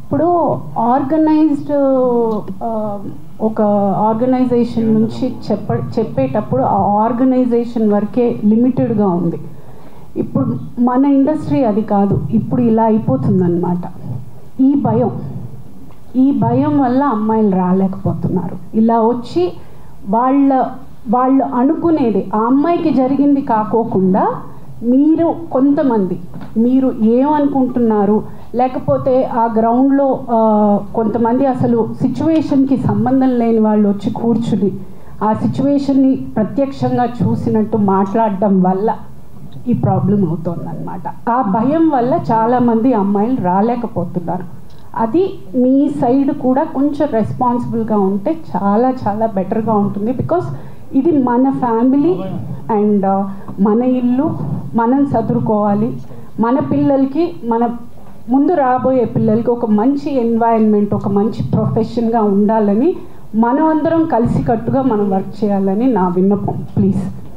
ఇప్పుడు ఆర్గనైజ్డ్ ఒక ఆర్గనైజేషన్ నుంచి చెప్ప చెప్పేటప్పుడు ఆ ఆర్గనైజేషన్ వరకే లిమిటెడ్గా ఉంది ఇప్పుడు మన ఇండస్ట్రీ అది కాదు ఇప్పుడు ఇలా అయిపోతుందన్నమాట ఈ భయం ఈ భయం వల్ల అమ్మాయిలు రాలేకపోతున్నారు ఇలా వచ్చి వాళ్ళ వాళ్ళు అనుకునేది ఆ అమ్మాయికి జరిగింది కాకోకుండా మీరు కొంతమంది మీరు ఏమనుకుంటున్నారు లేకపోతే ఆ గ్రౌండ్లో కొంతమంది అసలు సిచ్యువేషన్కి సంబంధం లేని వాళ్ళు వచ్చి కూర్చుని ఆ సిచ్యువేషన్ని ప్రత్యక్షంగా చూసినట్టు మాట్లాడడం వల్ల ఈ ప్రాబ్లం అవుతుందన్నమాట ఆ భయం వల్ల చాలామంది అమ్మాయిలు రాలేకపోతున్నారు అది మీ సైడ్ కూడా కొంచెం రెస్పాన్సిబుల్గా ఉంటే చాలా చాలా బెటర్గా ఉంటుంది బికాస్ ఇది మన ఫ్యామిలీ అండ్ మన ఇల్లు మనం చదువుకోవాలి మన పిల్లలకి మన ముందు రాబోయే పిల్లలకి ఒక మంచి ఎన్వైరన్మెంట్ ఒక మంచి ప్రొఫెషన్గా ఉండాలని మనమందరం కలిసికట్టుగా మనం వర్క్ చేయాలని నా విన్నపం ప్లీజ్